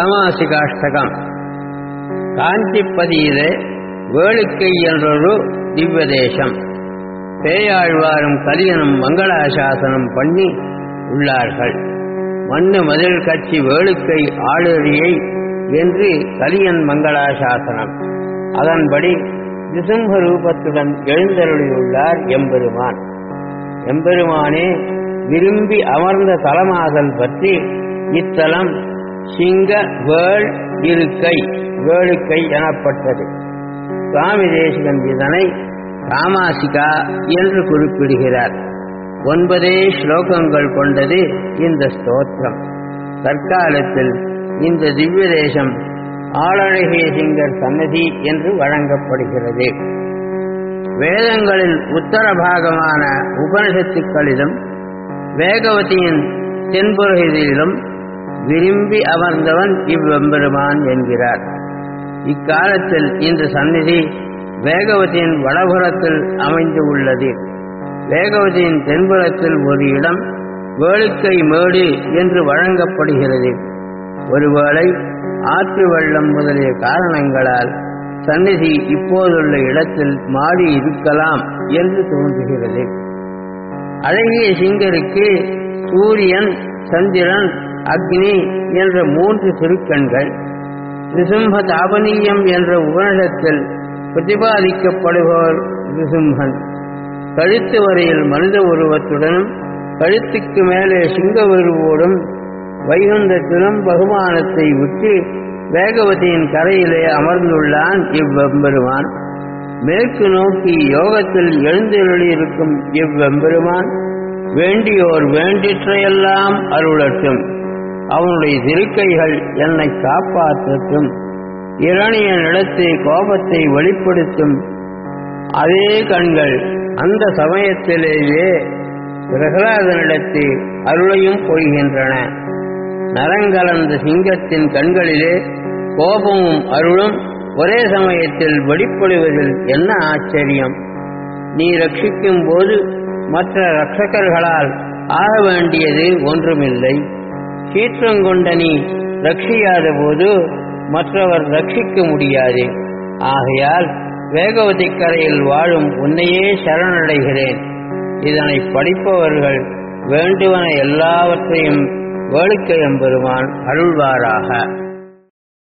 காமாசிகாஷ்டகம் காஞ்சிப்பதியிலே வேளுக்கை என்றொரு திவ்யதேசம் பேயாழ்வாரும் கலியனும் மங்களாசாசனம் பண்ணி உள்ளார்கள் மண்ணு மதில் கட்சி வேளுக்கை ஆளுரியை என்று கலியன் மங்களாசாசனம் அதன்படி நிசும்ப ரூபத்துடன் எழுந்தருளியுள்ளார் எம்பெருமான் எம்பெருமானே விரும்பி அமர்ந்த தலமாதல் பற்றி இத்தலம் சிங்க வேள் இருக்கை வேளுக்கை எனப்பட்டது சுவாமி தேசிகன் இதனை ராமாசிகா என்று குறிப்பிடுகிறார் ஒன்பதே ஸ்லோகங்கள் கொண்டது இந்த ஸ்தோத்திரம் தற்காலத்தில் இந்த திவ்ய தேசம் ஆளழகே சிங்கர் சன்னதி என்று வழங்கப்படுகிறது வேதங்களின் உத்தர பாகமான உபனிஷத்துக்களிலும் வேகவதியின் தென்புறகிலும் விரும்பி அமர்ந்தவன் இவ்வெம்பெருமான் என்கிறார் இக்காலத்தில் இந்த சந்நிதி வேகவதியின் வடபுறத்தில் அமைந்து உள்ளது வேகவதியின் தென்புறத்தில் ஒரு இடம் வேளுக்கை மேடு என்று வழங்கப்படுகிறது ஒருவேளை ஆற்று வெள்ளம் முதலிய காரணங்களால் சந்நிதி இப்போதுள்ள இடத்தில் மாறி இருக்கலாம் என்று தோன்றுகிறது அழகிய சிங்கருக்கு சூரியன் சந்திரன் அக்னி என்ற மூன்று திருக்கண்கள் ரிசும்ப தாபனீயம் என்ற உபநிடத்தில் பிரதிபாதிக்கப்படுபவர் ரிசும்பன் கழுத்து வரையில் மனித உருவத்துடனும் கழுத்துக்கு மேலே சிங்க உருவோடும் வைகுந்தத்திலும் பகுமானத்தை விட்டு வேகவதியின் கரையிலே அமர்ந்துள்ளான் இவ்வெம்பெருமான் மேற்கு நோக்கி யோகத்தில் எழுந்தருளியிருக்கும் இவ்வெம்பெருமான் வேண்டியோர் வேண்டிற்றையெல்லாம் அருளட்டும் அவனுடைய திருக்கைகள் என்னை காப்பாற்றட்டும் இரணிய நிலத்தை கோபத்தை வெளிப்படுத்தும் அதே கண்கள் அந்த சமயத்திலேயே பிரகலாதனிடத்து அருளையும் பொய்கின்றன நரங்கலந்த சிங்கத்தின் கண்களிலே கோபமும் அருளும் ஒரே சமயத்தில் வெளிப்படுவதில் என்ன ஆச்சரியம் நீ ரட்சிக்கும் போது மற்ற ரட்சகர்களால் ஆக வேண்டியது ஒன்றுமில்லை சீற்றங்கொண்ட நீ ரட்சியாத போது மற்றவர் ரட்சிக்க முடியாது ஆகையால் வேகவதி கரையில் வாழும் உன்னையே சரணடைகிறேன் இதனை படிப்பவர்கள் வேண்டுவன எல்லாவற்றையும் வேளுக்கை எம்பெருமான் அருள்வாராக